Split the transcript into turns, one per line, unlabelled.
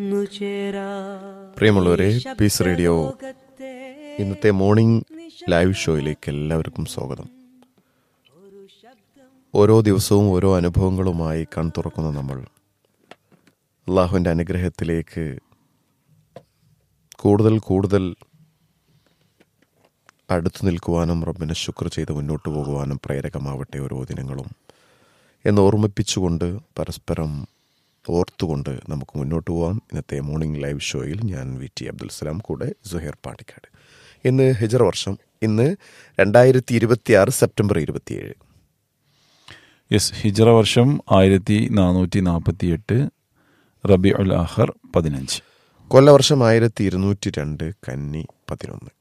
പ്രിയമുള്ളവരെ Peace Radio ഇന്നത്തെ morning live ഷോയിലേക്ക് എല്ലാവർക്കും സ്വാഗതം ഓരോ ദിവസവും ഓരോ അനുഭവങ്ങളുമായി കൺ തുറക്കുന്ന നമ്മൾ അള്ളാഹുവിൻ്റെ അനുഗ്രഹത്തിലേക്ക് കൂടുതൽ കൂടുതൽ അടുത്തു നിൽക്കുവാനും റബ്ബിനെ ശുക്ർ ചെയ്ത് മുന്നോട്ട് പോകുവാനും പ്രേരകമാവട്ടെ ഓരോ ദിനങ്ങളും എന്ന് ഓർമ്മിപ്പിച്ചുകൊണ്ട് പരസ്പരം ഓർത്തുകൊണ്ട് നമുക്ക് മുന്നോട്ട് പോകാം ഇന്നത്തെ മോർണിംഗ് ലൈവ് ഷോയിൽ ഞാൻ വി ടി അബ്ദുൽ സലാം കൂടെ സുഹേർ പാട്ടിക്കാട് ഇന്ന് ഹിജറ വർഷം ഇന്ന് രണ്ടായിരത്തി ഇരുപത്തി ആറ് സെപ്റ്റംബർ ഇരുപത്തിയേഴ്
യെസ് ഹിജറ വർഷം ആയിരത്തി നാനൂറ്റി നാൽപ്പത്തി എട്ട് റബി ഉൽ ആഹർ പതിനഞ്ച്
കൊല്ലവർഷം ആയിരത്തി ഇരുന്നൂറ്റി രണ്ട് കന്നി പതിനൊന്ന്